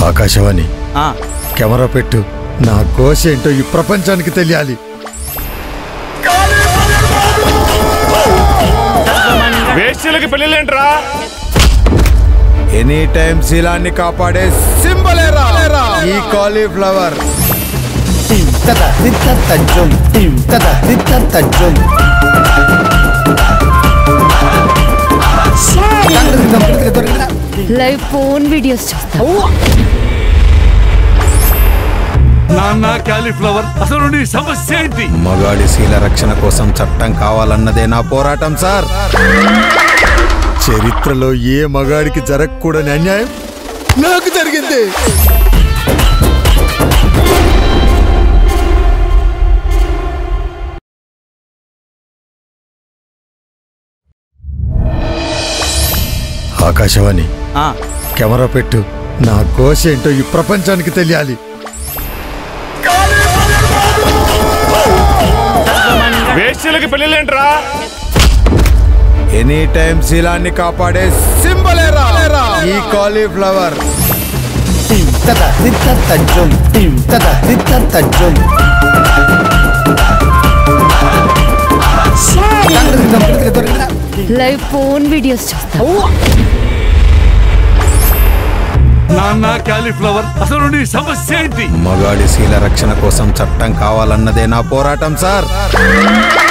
ఆకాశవాణి ఆ, కెమెరా పెట్టు నా ఘోష ఏంటో ఈ ప్రపంచానికి తెలియాలి వేశ్యలకి పెళ్ళిలేంట్రా ఎనీ టైం శీలాన్ని కాపాడే సింబల్ ఈ కాలీఫ్లవర్ తద తిత్త తజ్జుం తద తిత్త తజ్జుం లైవ్ ఫోన్ వీడియోస్ చూస్తా నాన్న క్యాలీఫ్లవర్ అసలు నీ సమస్య ఏంటి మగాడి శీల రక్షణ కోసం చట్టం కావాలన్నదే నా పోరాటం సార్ చరిత్రలో ఏ మగాడికి జరగకూడని అన్యాయం నాకు జరిగింది ఆకాశవాణి ఆ, కెమెరా పెట్టు నా ఘోష ఏంటో ఈ ప్రపంచానికి తెలియాలి వేశ్యలకి పెళ్ళిలేంట్రా ఎనీ టైం శీలాన్ని కాపాడే సింబల్ ఈ కాలీఫ్లవర్ తద తిత్త తజ్జుం తద తిత్త తజ్జుం లైవ్ ఫోన్ వీడియోస్ చూస్తా నాన్న క్యాలీఫ్లవర్ అసలు నీ సమస్య ఏంటి మగాడి శీల రక్షణ కోసం చట్టం కావాలన్నదే నా పోరాటం సార్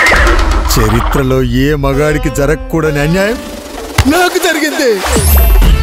చరిత్రలో ఏ మగాడికి జరగకూడని అన్యాయం నాకు జరిగింది